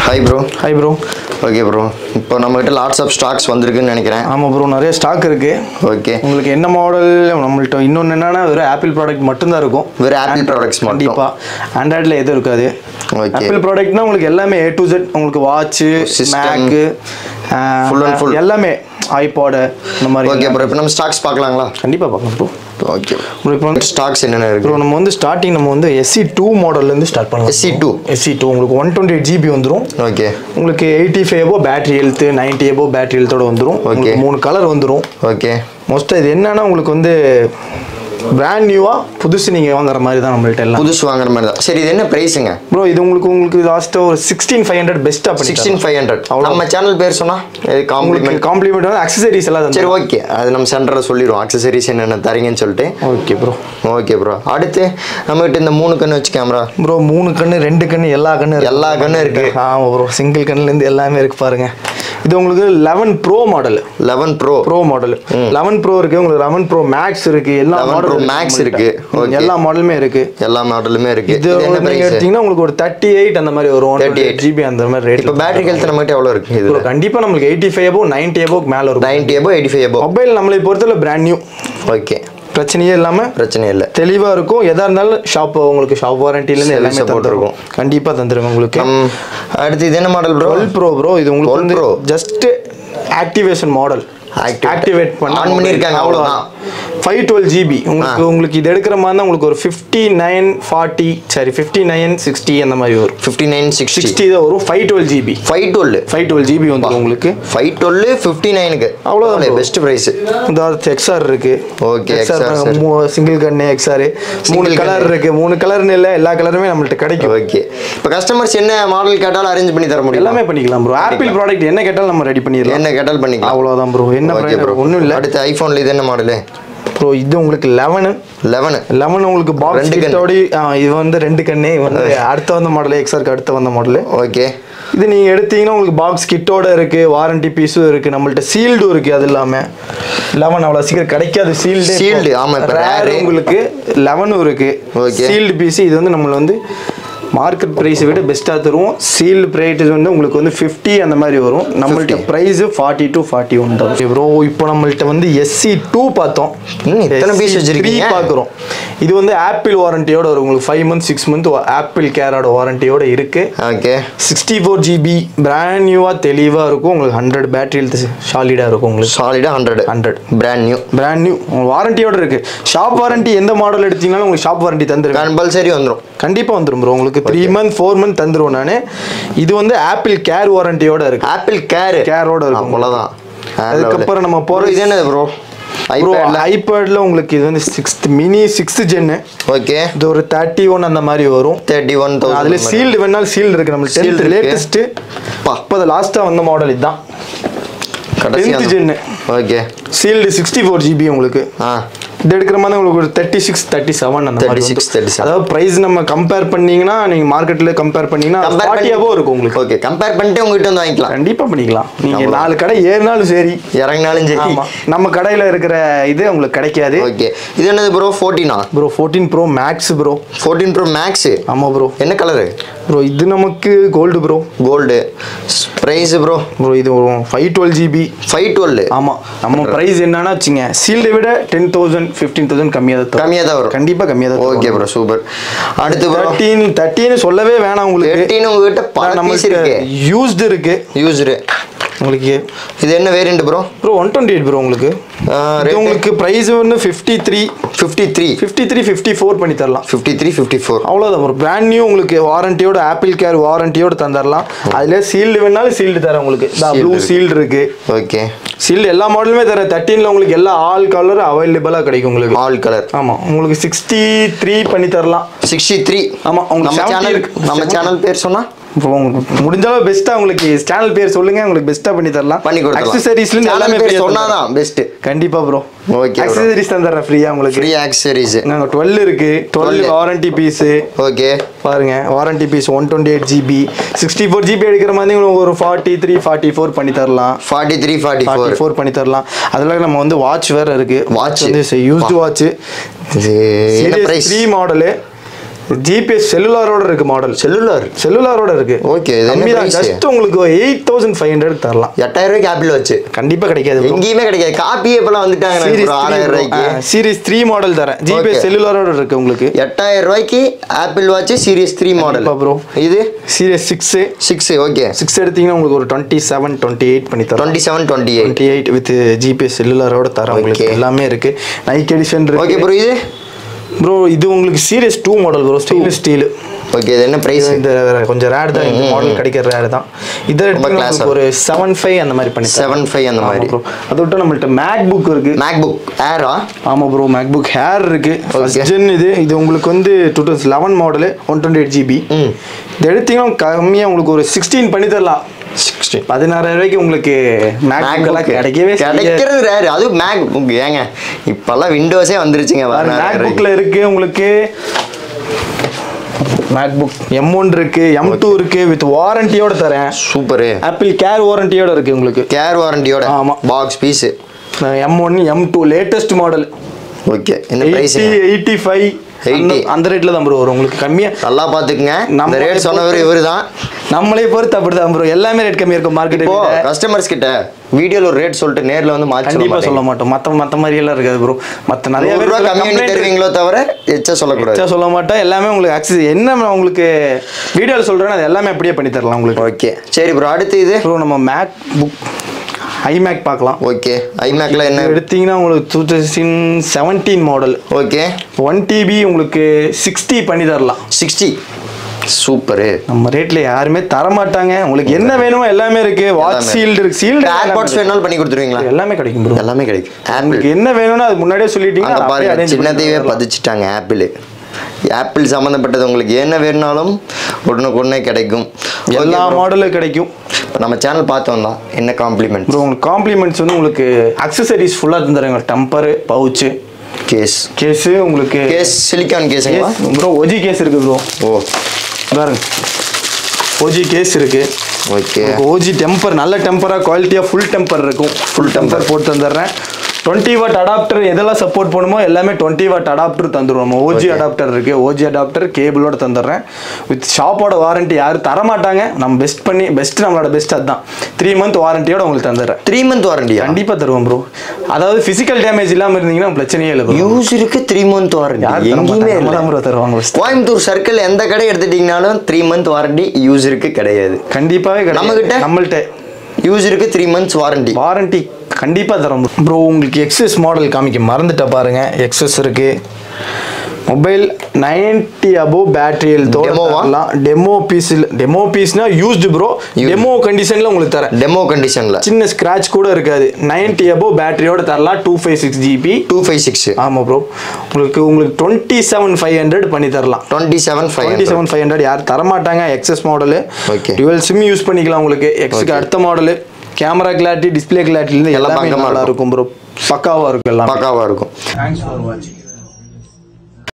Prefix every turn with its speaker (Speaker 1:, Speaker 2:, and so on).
Speaker 1: Hi bro
Speaker 2: hi bro
Speaker 1: okay bro இப்போ நம்மகிட்ட lots of stocks வந்திருக்குன்னு நினைக்கிறேன்
Speaker 2: ஆமாம் ப்ரோ நிறைய ஸ்டாக் இருக்கு
Speaker 1: ஓகே
Speaker 2: உங்களுக்கு என்ன மாடல் நம்மள்ட்ட இன்னொன்று என்னன்னா வெறும் ஆப்பிள் ப்ராடக்ட் மட்டும்தான் இருக்கும்
Speaker 1: வெறும் Apple products மட்டும்.
Speaker 2: கண்டிப்பாக ஆண்ட்ராய்டில் எதுவும் இருக்காது
Speaker 1: Okay.
Speaker 2: ஆப்பிள் ப்ராடக்ட்னா உங்களுக்கு எல்லாமே ஏ டு ஜெட் உங்களுக்கு watch
Speaker 1: System.
Speaker 2: Mac
Speaker 1: Full and full.
Speaker 2: எல்லாமே ஐபாடு இந்த மாதிரி
Speaker 1: ஓகே ப்ரோ இப்போ நம்ம ஸ்டாக்ஸ் பார்க்கலாங்களா
Speaker 2: கண்டிப்பாக பார்க்கலாம் ப்ரோ
Speaker 1: ஓகே
Speaker 2: ப்ரோ இப்போ வந்து
Speaker 1: ஸ்டாக்ஸ் என்னென்ன இருக்கு
Speaker 2: ப்ரோ நம்ம வந்து ஸ்டார்டிங் நம்ம வந்து எஸ்சி டூ மாடல்லேருந்து ஸ்டார்ட் பண்ணலாம்
Speaker 1: SE2.
Speaker 2: எஸ்சி டூ உங்களுக்கு ஒன் டுவெண்ட்டி எயிட் ஜிபி வந்துடும்
Speaker 1: ஓகே
Speaker 2: உங்களுக்கு eighty five above battery health ninety above battery ஹெல்த்தோட வந்துடும் உங்களுக்கு மூணு கலர் வந்துடும்
Speaker 1: ஓகே
Speaker 2: மோஸ்ட்டாக இது என்னன்னா உங்களுக்கு வந்து பிராண்ட் நியூவாக புதுசு நீங்கள் வாங்குற மாதிரி தான் நம்மள்ட்ட எல்லாம்
Speaker 1: புதுசு வாங்குற மாதிரி தான் சரி இது என்ன ப்ரைஸுங்க
Speaker 2: ப்ரோ இது உங்களுக்கு உங்களுக்கு லாஸ்ட்டாக ஒரு சிக்ஸ்டீன் ஃபைவ் ஹண்ட்ரட் பெஸ்ட்டாக பண்ணி
Speaker 1: சிக்ஸ்டீன் ஃபைவ் ஹண்ட்ரட் நம்ம சேனல் பேர் சொன்னா இது
Speaker 2: உங்களுக்கு
Speaker 1: காம்ப்ளிமெண்ட்
Speaker 2: காம்ப்ளிமெண்ட் வந்து அக்சசரிஸ் எல்லாம்
Speaker 1: சரி
Speaker 2: தந்துரும்.
Speaker 1: ஓகே அது நம்ம சென்டரில் சொல்லிடுவோம் அக்சசரிஸ் என்னென்ன தரீங்கன்னு சொல்லிட்டு
Speaker 2: ஓகே ப்ரோ
Speaker 1: ஓகே ப்ரோ அடுத்து நம்மகிட்ட இந்த மூணு கண்ணு வச்சு கேமரா
Speaker 2: ப்ரோ மூணு கண்ணு ரெண்டு கண்ணு எல்லா கண்ணு இருக்கு.
Speaker 1: எல்லா கண்ணும் இருக்கு.
Speaker 2: ஆமாம் ப்ரோ சிங்கிள் கண்ணுலேருந்து எல்லாமே இருக்கு பாருங்க இது உங்களுக்கு eleven pro model
Speaker 1: eleven pro
Speaker 2: pro model eleven pro இருக்கு உங்களுக்கு லெவன் ப்ரோ மேக்ஸ் இருக்கு எல்லா
Speaker 1: 11 Pro
Speaker 2: மாடலும்
Speaker 1: Max இருக்கு. Okay.
Speaker 2: எல்லா மாடலுமே இருக்கு
Speaker 1: எல்லா மாடலுமே இருக்கு
Speaker 2: இது
Speaker 1: இது என்ன
Speaker 2: நீங்க
Speaker 1: பிரைஸ்
Speaker 2: எடுத்தீங்கன்னா உங்களுக்கு ஒரு தேர்ட்டி எயிட் அந்த மாதிரி வரும்
Speaker 1: 38.
Speaker 2: ஜிபி அந்த மாதிரி ரேட்
Speaker 1: இப்போ பேட்டரி ஹெல்த் நம்மகிட்ட எவ்வளோ இருக்கு இது
Speaker 2: ப்ரோ கண்டிப்பா நம்மளுக்கு எயிட்டி ஃபைவ் எபோ நைன்டி எபோக்கு மேல இருக்கும்
Speaker 1: ninety above eighty five above
Speaker 2: mobile நம்மளை பொறுத்தவரை பிராண்ட் நியூ
Speaker 1: ஓகே
Speaker 2: பிரச்சனையே இல்லாம
Speaker 1: பிரச்சனை இல்லை
Speaker 2: தெளிவா இருக்கும் எதா இருந்தாலும் ஷாப் உங்களுக்கு ஷாப் வாரண்டில இருந்து எல்லாமே
Speaker 1: Service
Speaker 2: தந்துருக்கும் கண்டிப்பா தந்துருங்க உங்களுக்கு
Speaker 1: ம், அடுத்து இது என்ன model pro
Speaker 2: twelve pro pro இது உங்களுக்கு
Speaker 1: 12
Speaker 2: வந்து
Speaker 1: Pro.
Speaker 2: Just activation model
Speaker 1: Activate.
Speaker 2: Activate பண்ண
Speaker 1: On பண்ணிருக்காங்க, அவ்வளவுதான்.
Speaker 2: ஃபைவ் டுவெல் ஜிபி உங்களுக்கு உங்களுக்கு இது எடுக்கிற மாதிரி தான் உங்களுக்கு ஒரு ஃபிஃப்டி நைன் ஃபார்ட்டி சரி ஃபிஃப்டி நைன் சிக்ஸ்டி அந்த மாதிரி வரும்
Speaker 1: ஃபிஃப்டி நைன் சிக்ஸ்டி
Speaker 2: சிக்ஸ்டி தான் வரும் five twelve GB
Speaker 1: five twelve
Speaker 2: five twelve GB வந்துடும் உங்களுக்கு
Speaker 1: ஃபைவ் டுவெல் ஃபிஃப்டி நைனுக்கு
Speaker 2: அவ்வளவுதான் bro.
Speaker 1: பெஸ்ட் ப்ரைஸ்
Speaker 2: இந்த எக்ஸ்ஆர் இருக்கு
Speaker 1: Okay,
Speaker 2: XR
Speaker 1: XR,
Speaker 2: பாருங்க, மூ- சிங்கிள் கண்ணு எக்ஸ்ஆர் மூணு
Speaker 1: Single
Speaker 2: கலர்
Speaker 1: gun.
Speaker 2: இருக்கு மூணு கலர்னு இல்லை எல்லா கலருமே நம்மள்ட்ட கிடைக்கும்
Speaker 1: ஓகே இப்போ கஸ்டமர்ஸ் என்ன மாடல் கேட்டாலும் அரேஞ்ச் பண்ணி தர முடியும்
Speaker 2: எல்லாமே பண்ணிக்கலாம் ப்ரோ ஆப்பிள் ப்ராடக்ட் என்ன கேட்டாலும் நம்ம ரெடி பண்ணிடலாம்
Speaker 1: என்ன கேட்டாலும் பண்ணிக்கலாம்
Speaker 2: அவ்வளோதான் ப்ரோ என்ன
Speaker 1: ஓகே ப்ரோ
Speaker 2: ஒன்றும் இல்லை
Speaker 1: அடுத்து ஐஃபோனில் இது என்ன மாடலு
Speaker 2: ப்ரோ இது உங்களுக்கு லெவனு
Speaker 1: லெவனு
Speaker 2: லெவன் உங்களுக்கு பாக்ஸ்
Speaker 1: ரெண்டு கண்ணு.
Speaker 2: கிட்டோடி இது வந்து ரெண்டு கண்ணு இது வந்து அடுத்த வந்த மாடல் எக்ஸ்ஆருக்கு அடுத்த வந்த மாடல்
Speaker 1: ஓகே
Speaker 2: இது நீங்கள் எடுத்தீங்கன்னா உங்களுக்கு பாக்ஸ் கிட்டோட இருக்கு வாரண்டி பீஸும் இருக்கு நம்மள்ட்ட சீல்டும் இருக்கு அது இல்லாம லெவன் அவ்வளோ சீக்கிரம் கிடைக்காது சீல்டு
Speaker 1: Sealed, ஆமா, இப்ப rare.
Speaker 2: உங்களுக்கு லெவனும் இருக்கு
Speaker 1: Okay.
Speaker 2: சீல்டு பீஸ் இது வந்து நம்மள வந்து மார்க்கெட் ப்ரைஸை விட பெஸ்ட்டாக தருவோம் சீல்டு ப்ரைஸ் வந்து உங்களுக்கு வந்து ஃபிஃப்டி அந்த மாதிரி வரும் நம்மள்ட்ட price forty two forty one தான் ப்ரோ இப்போ நம்மள்ட்ட வந்து எஸ்சி டூ பார்த்தோம்
Speaker 1: ம், இத்தனை piece வச்சிருக்கீங்க?
Speaker 2: பார்க்குறோம் இது வந்து ஆப்பிள் வாரண்டியோட வரும் உங்களுக்கு five month six month Apple கேரோட வாரண்டியோட இருக்கு
Speaker 1: okay
Speaker 2: sixty four GB brand நியூவாக தெளிவாக இருக்கும் உங்களுக்கு ஹண்ட்ரட் பேட்டரி ஹெல்த் சாலிடாக இருக்கும் உங்களுக்கு
Speaker 1: சாலிடாக hundred
Speaker 2: hundred
Speaker 1: brand new
Speaker 2: brand new வாரண்டியோட இருக்கு ஷாப் வாரண்டி எந்த மாடல் எடுத்தீங்கனாலும் உங்களுக்கு ஷாப் வாரண்டி தந்துருவேன்
Speaker 1: கம்பல்சரி வந்துடும்
Speaker 2: கண்டிப்பாக வந்துடும் ப்ரோ உங்களுக்கு த்ரீ மந்த் ஃபோர் மந்த் தந்துருவேன் நான் இது வந்து ஆப்பிள் கேர் வாரண்டியோட இருக்கு
Speaker 1: ஆப்பிள் கேரு
Speaker 2: கேரோட இருக்கும்
Speaker 1: அவ்வளோதான்
Speaker 2: அதுக்கப்புறம் நம்ம போற
Speaker 1: இது என்னது ப்ரோ
Speaker 2: ப்ரோ
Speaker 1: ஐபேட்ல
Speaker 2: ஐபேடில் உங்களுக்கு இது வந்து sixth mini sixth gen
Speaker 1: okay
Speaker 2: இது ஒரு தேர்ட்டி ஒன் அந்த மாதிரி வரும்
Speaker 1: தேர்ட்டி ஒன்
Speaker 2: அதுல
Speaker 1: தௌசண்ட்
Speaker 2: சீல்டு வேணாலும் சீல்டு இருக்கு நம்ம
Speaker 1: Sealed
Speaker 2: டென்த்
Speaker 1: இருக்கு.
Speaker 2: லேட்டஸ்ட்
Speaker 1: பா.
Speaker 2: இப்போ லாஸ்ட்டாக வந்த மாடல் இதுதான்
Speaker 1: கடைசி
Speaker 2: tenth gen
Speaker 1: okay
Speaker 2: sealed sixty four GB உங்களுக்கு
Speaker 1: ஆ
Speaker 2: இது எடுக்கிற மாதிரி உங்களுக்கு ஒரு தேர்ட்டி சிக்ஸ் தேர்ட்டி செவன் அந்த மாதிரி
Speaker 1: 36,
Speaker 2: வந்து.
Speaker 1: 37.
Speaker 2: அதாவது ப்ரைஸ் நம்ம கம்பேர் பண்ணீங்கன்னா நீங்க மார்க்கெட்ல கம்பேர் பண்ணீங்கன்னா
Speaker 1: கம்பேர்
Speaker 2: ஃபார்ட்டி அபோ இருக்கும் உங்களுக்கு
Speaker 1: ஓகே கம்பேர் பண்ணிட்டு உங்ககிட்ட வந்து வாங்கிக்கலாம்
Speaker 2: கண்டிப்பா பண்ணிக்கலாம் நீங்க
Speaker 1: அவ்வளவு.
Speaker 2: நாலு கடை ஏறினாலும் சரி
Speaker 1: இறங்கினாலும் சரி
Speaker 2: ஆமா நம்ம கடையில இருக்கிற இது உங்களுக்கு கிடைக்காது
Speaker 1: ஓகே இது என்னது ப்ரோ ஃபோர்டீனா
Speaker 2: pro fourteen pro max pro
Speaker 1: fourteen pro max
Speaker 2: ஆமா ப்ரோ
Speaker 1: என்ன கலரு
Speaker 2: ப்ரோ இது நமக்கு gold pro
Speaker 1: gold price pro
Speaker 2: pro இது five twelve GB
Speaker 1: five twelve
Speaker 2: ஆமா நம்ம பிரைஸ் என்னன்னா வச்சுங்க சீல்டை விட டென் தௌசண்ட் ஃபிஃப்டீன் தௌசண்ட் கம்மியாக தான்
Speaker 1: கம்மியாக தான் வரும்
Speaker 2: கண்டிப்பா கம்மியாக தான்
Speaker 1: ஓகே ப்ரோ சூப்பர் அடுத்து ப்ரோ
Speaker 2: தேர்ட்டீன் தேர்ட்டின்னு சொல்லவே வேணாம் உங்களுக்கு
Speaker 1: தேர்ட்டின் உங்ககிட்ட பல பீஸ்
Speaker 2: நம்மளுக்கு
Speaker 1: இருக்கு
Speaker 2: யூஸ்டு இருக்கு
Speaker 1: யூஸ்டு
Speaker 2: உங்களுக்கு
Speaker 1: இது என்ன variant bro
Speaker 2: bro one twenty eight bro உங்களுக்கு இது உங்களுக்கு ப்ரைஸ் வந்து fifty three
Speaker 1: fifty three
Speaker 2: fifty three fifty four பண்ணி தரலாம்
Speaker 1: ஃபிஃப்டி த்ரீ ஃபிஃப்டி ஃபோர்
Speaker 2: அவ்வளோதான் ப்ரோ பிராண்ட் நியூ உங்களுக்கு வாரண்டியோட ஆப்பிள் கேர் வாரண்டியோட தந்துடலாம் அதில் சீல்டு வேணாலும் சீல்டு தரேன் உங்களுக்கு
Speaker 1: Sealed
Speaker 2: ப்ளூ
Speaker 1: இருக்கு.
Speaker 2: சீல்டு இருக்கு
Speaker 1: ஓகே
Speaker 2: சீல்டு எல்லா மாடலுமே தரேன் தேர்ட்டீனில் உங்களுக்கு எல்லா ஆல் கலரும் அவைலபிளாக கிடைக்கும் உங்களுக்கு
Speaker 1: ஆல் கலர்
Speaker 2: ஆமாம் உங்களுக்கு சிக்ஸ்டி த்ரீ பண்ணி தரலாம்
Speaker 1: சிக்ஸ்டி த்ரீ
Speaker 2: ஆமா, உங்களுக்கு
Speaker 1: நம்ம
Speaker 2: 70
Speaker 1: சேனல்
Speaker 2: இருக்கு.
Speaker 1: நம்ம சேனல் பேர் சொன்னா
Speaker 2: இப்போ உங்களுக்கு முடிஞ்ச அளவு பெஸ்ட்டாக உங்களுக்கு சேனல் பேர் சொல்லுங்க உங்களுக்கு பெஸ்ட்டாக பண்ணி தரலாம்
Speaker 1: பண்ணி கொடுத்துடலாம்
Speaker 2: அக்சசரிஸ்லேருந்து
Speaker 1: Channel
Speaker 2: எல்லாமே
Speaker 1: பேர்
Speaker 2: free ஆ
Speaker 1: சொன்னாதான்
Speaker 2: தந்துடுறேன்.
Speaker 1: பெஸ்ட்
Speaker 2: கண்டிப்பா ப்ரோ
Speaker 1: Okay, bro.
Speaker 2: அக்சசரிஸ் தந்துடுறேன் ஃப்ரீயாக உங்களுக்கு
Speaker 1: ஃப்ரீ ஆக்சசரிஸ்
Speaker 2: நாங்க டுவெல் இருக்கு டுவெல்
Speaker 1: 12.
Speaker 2: வாரண்டி பீஸ்
Speaker 1: ஓகே
Speaker 2: பாருங்க warranty piece one twenty eight GB sixty four GB எடுக்கிற மாதிரி உங்களுக்கு ஒரு ஃபார்ட்டி த்ரீ ஃபார்ட்டி ஃபோர் பண்ணி தரலாம்
Speaker 1: forty three forty
Speaker 2: forty
Speaker 1: four
Speaker 2: four பண்ணி தரலாம் அதில் நம்ம வந்து வாட்ச் வேற இருக்கு
Speaker 1: Watch.
Speaker 2: வந்து யூஸ்டு வாட்ச்
Speaker 1: இது என்ன ப்ரைஸ்
Speaker 2: த்ரீ மாடலு ஜிபிஎஸ் செல்லுலாரோட இருக்கு மாடல்
Speaker 1: செல்லுலார்
Speaker 2: செல்லுலாரோட இருக்கு
Speaker 1: Okay, இது என்ன
Speaker 2: கம்மி தான்
Speaker 1: price?
Speaker 2: ஜஸ்ட் உங்களுக்கு எயிட் தௌசண்ட் ஃபைவ் ஹண்ட்ரட் தரலாம்
Speaker 1: எட்டாயிரம் ரூபாய்க்கு ஆப்பிள் வச்சு
Speaker 2: கண்டிப்பா கிடைக்காது bro.
Speaker 1: எங்கேயுமே கிடைக்காது காப்பியே இப்பெல்லாம் வந்துட்டாங்க
Speaker 2: சீரிஸ்
Speaker 1: ஒரு ஆறாயிரம் ரூபாய்க்கு
Speaker 2: சீரிஸ் த்ரீ மாடல் தரேன்
Speaker 1: Okay.
Speaker 2: ஜிபிஎஸ் செல்லுலாரோட இருக்கு உங்களுக்கு
Speaker 1: எட்டாயிரம் ரூபாய்க்கு Apple watch series three model
Speaker 2: கண்டிப்பா bro.
Speaker 1: இது
Speaker 2: series six
Speaker 1: six okay
Speaker 2: six எடுத்தீங்கன்னா உங்களுக்கு ஒரு டுவெண்ட்டி செவன் டுவெண்ட்டி எயிட் பண்ணி தரோம்
Speaker 1: twenty seven twenty eight
Speaker 2: twenty eight with GPS செல்லுலாரோட தரேன் உங்களுக்கு
Speaker 1: Okay.
Speaker 2: எல்லாமே இருக்கு நைக் எடிஷன்
Speaker 1: ஓகே
Speaker 2: இருக்கு
Speaker 1: ப்ரோ இது
Speaker 2: ப்ரோ இது உங்களுக்கு series two model bro stainless steel
Speaker 1: okay இது என்ன ப்ரைஸ்
Speaker 2: இந்த கொஞ்சம் ரேர் தான் இந்த மாடல் கிடைக்கிற ரேர் தான் இதை எடுத்தீங்கன்னா
Speaker 1: class-ஆ.
Speaker 2: உங்களுக்கு ஒரு செவன் ஃபைவ் அந்த மாதிரி பண்ணி தரேன்.
Speaker 1: செவன் ஃபைவ் அந்த
Speaker 2: ஆமா
Speaker 1: மாதிரி
Speaker 2: ப்ரோ அதை விட்டு நம்மள்ட்ட மேக் புக் இருக்கு
Speaker 1: மேக் புக் ஏரா
Speaker 2: ஆமா ப்ரோ மேக் புக் ஹேர் இருக்கு
Speaker 1: Okay.
Speaker 2: ஜென் இது இது உங்களுக்கு வந்து two thousand eleven model one twenty eight GB
Speaker 1: ம்
Speaker 2: இது எடுத்தீங்கன்னா கம்மியாக உங்களுக்கு ஒரு சிக்ஸ்டீன் பண்ணி தரலாம்
Speaker 1: சிக்ஸ்டீன்
Speaker 2: பதினாறாயிரம் ரூபாய்க்கு உங்களுக்கு மேக் புக் எல்லாம் கிடைக்கவே கிடைக்காது
Speaker 1: கிடைக்கிறது ரேர் அது மேக் புக் ஏங்க இப்பெல்லாம் விண்டோஸே வந்துருச்சுங்க
Speaker 2: மேக்
Speaker 1: பதினாறாயிரம்
Speaker 2: புக்ல இருக்கு உங்களுக்கு மேக் புக் எம் ஒன் இருக்கு எம் டூ இருக்கு வித் வாரண்டியோட தரேன்
Speaker 1: சூப்பரு
Speaker 2: ஆப்பிள் கேர் வாரண்டியோட இருக்கு உங்களுக்கு
Speaker 1: கேர் வாரண்டியோட
Speaker 2: ஆமா.
Speaker 1: Box piece
Speaker 2: M one M two latest model
Speaker 1: okay என்ன பிரைஸ்
Speaker 2: எயிட்டி எயிட்டி ஃபைவ்
Speaker 1: 80.
Speaker 2: அந்த ரேட்ல தான் ப்ரோ வரும் உங்களுக்கு கம்மியா
Speaker 1: நல்லா பாத்துக்குங்க
Speaker 2: நம்ம
Speaker 1: இந்த ரேட் சொன்னவர் இவர் தான்
Speaker 2: நம்மளே பொறுத்து அப்படிதான் ப்ரோ எல்லாமே ரேட் கம்மியா இருக்கும் மார்க்கெட்
Speaker 1: இப்போ கஸ்டமர்ஸ் கிட்ட வீடியோல ஒரு ரேட் சொல்லிட்டு நேர்ல வந்து மாத்தி
Speaker 2: கண்டிப்பா
Speaker 1: சொல்ல
Speaker 2: சொல்ல மாட்டோம் மத்த மத்த மாதிரி எல்லாம் இருக்காது ப்ரோ மத்த நிறைய
Speaker 1: நூறு
Speaker 2: பேர்
Speaker 1: ரூபா கம்மி பண்ணி
Speaker 2: complaint
Speaker 1: தருவீங்களோ தவிர எச்சா சொல்லக்கூடாது
Speaker 2: எச்சா சொல்ல மாட்டோம் எல்லாமே உங்களுக்கு ஆக்சஸ் என்ன நான் உங்களுக்கு வீடியோல சொல்றேன் அது எல்லாமே அப்படியே பண்ணி தரலாம் உங்களுக்கு
Speaker 1: ஓகே சரி ப்ரோ அடுத்து இது
Speaker 2: ப்ரோ நம்ம மேக் புக் ஐமேக் பார்க்கலாம்
Speaker 1: ஓகே ஐமேக்ல என்ன
Speaker 2: எடுத்தீங்கன்னா உங்களுக்கு two thousand seventeen model
Speaker 1: okay
Speaker 2: one TB உங்களுக்கு சிக்ஸ்டி பண்ணி தரலாம்
Speaker 1: சிக்ஸ்டி சூப்பரு
Speaker 2: நம்ம ரேட்ல யாருமே தர மாட்டாங்க உங்களுக்கு என்ன வேணுமோ எல்லாமே இருக்கு வாட்ச்
Speaker 1: எல்லாமே.
Speaker 2: சீல்டு இருக்கு சீல்டு
Speaker 1: ஏர்பாட்ஸ் வேணாலும் பண்ணி கொடுத்துருவீங்களா
Speaker 2: எல்லாமே கிடைக்கும் ப்ரோ
Speaker 1: எல்லாமே கிடைக்கும் ஆப்பிள்
Speaker 2: உங்களுக்கு என்ன வேணும்னு அது முன்னாடியே சொல்லிட்டீங்கன்னா
Speaker 1: அங்க
Speaker 2: அதை அப்படியே
Speaker 1: பாருங்க
Speaker 2: arrange பண்ணி
Speaker 1: சின்னதையே
Speaker 2: தரலாம்.
Speaker 1: பதிச்சுட்டாங்க ஆப்பிள் ஆப்பிள் சம்மந்தப்பட்டது உங்களுக்கு என்ன வேணுனாலும் உடனுக்கு உடனே கிடைக்கும்
Speaker 2: எல்லா மாடலும் கிடைக்கும்
Speaker 1: இப்போ நம்ம சேனல் பார்த்தோம் தான் என்ன காம்ப்ளிமெண்ட்
Speaker 2: ப்ரோ உங்களுக்கு காம்ப்ளிமெண்ட்ஸ் வந்து உங்களுக்கு அக்சசரிஸ் ஃபுல்லாக தந்துடுறாங்க டம்பரு பவுச்சு
Speaker 1: கேஸ்
Speaker 2: கேஸு உங்களுக்கு
Speaker 1: கேஸ் சிலிக்கான் கேஸுங்களா
Speaker 2: ப்ரோ ஒஜி கேஸ் இருக்கு ப்ரோ
Speaker 1: ஓ
Speaker 2: பாருங்க ஓஜி கேஸ் இருக்கு
Speaker 1: ஓகே
Speaker 2: ஓஜி டெம்பர் நல்ல டெம்பராக குவாலிட்டியாக ஃபுல் டெம்பர் இருக்கும் ஃபுல் டெம்பர் போட்டு தந்துடுறேன் டுவெண்ட்டி வாட் அடாப்டர் எதெல்லாம் சப்போர்ட் பண்ணுமோ எல்லாமே டுவெண்ட்டி வாட் அடாப்டர் தந்துடுவோம் ஓஜி அடாப்டர் இருக்கு ஓஜி அடாப்டர் கேபிளோட தந்துடுறேன் வித் ஷாப்போட வாரண்டி யாரும் தர மாட்டாங்க நம்ம பெஸ்ட் பண்ணி பெஸ்ட் நம்மளோட பெஸ்ட் அதுதான் த்ரீ மந்த் வாரண்டியோட உங்களுக்கு தந்துடுறேன்
Speaker 1: த்ரீ மந்த் வாரண்டியா
Speaker 2: கண்டிப்பா தருவோம் ப்ரோ அதாவது பிசிக்கல் டேமேஜ் இல்லாம இருந்தீங்கன்னா பிரச்சனையே இல்லை bro.
Speaker 1: யூஸ் இருக்கு த்ரீ மந்த் வாரண்டி
Speaker 2: யார் தர
Speaker 1: எங்கேயுமே
Speaker 2: மாட்டாங்க. நம்ம
Speaker 1: இல்லை
Speaker 2: தான் bro தருவாங்க first.
Speaker 1: கோயம்புத்தூர் சர்க்கிள் எந்த கடை எடுத்துட்டீங்கனாலும் த்ரீ மந்த் வாரண்டி யூஸ் இருக்கு கிடையாது
Speaker 2: கண்டிப்பாவே கிடையாது.
Speaker 1: நம்மகிட்ட?
Speaker 2: நம்மள்ட்ட
Speaker 1: யூஸ் இருக்கு த்ரீ மந்த்ஸ் வாரண்டி
Speaker 2: வாரண்டி கண்டிப்பா தரோம் ப்ரோ உங்களுக்கு எக்ஸஸ் மாடல் காமிக்க மறந்துட்ட பாருங்க எக்ஸஸ் இருக்கு mobile ninety above battery
Speaker 1: Demo வா?
Speaker 2: டெமோ பீஸ் டெமோ பீஸ்னா யூஸ்டு ப்ரோ டெமோ கண்டிஷன்ல உங்களுக்கு தரேன்
Speaker 1: டெமோ கண்டிஷன்ல
Speaker 2: சின்ன ஸ்கிராச் கூட இருக்காது நைன்டி அபோவ் பேட்டரியோட தரலாம் two five six GB
Speaker 1: two five six
Speaker 2: ஆமா ப்ரோ உங்களுக்கு உங்களுக்கு டுவெண்ட்டி செவன் ஃபைவ் ஹண்ட்ரட் பண்ணி தரலாம்
Speaker 1: twenty seven five
Speaker 2: twenty seven five hundred யாரும் தரமாட்டாங்க XS model
Speaker 1: Okay.
Speaker 2: Dual sim use பண்ணிக்கலாம் உங்களுக்கு எக்ஸுக்கு அடுத்த மாடலு கேமரா கிளாரிட்டி டிஸ்பிளே கிளாரிட்டிலேருந்து
Speaker 1: எல்லாம்
Speaker 2: எல்லாமே
Speaker 1: பக்கமா
Speaker 2: நல்லா
Speaker 1: இருக்கும்.
Speaker 2: இருக்கும் ப்ரோ பக்காவாக இருக்கும் எல்லாம்
Speaker 1: பக்காவா இருக்கும்
Speaker 2: தேங்க்ஸ் ஃபார் வாட்சிங்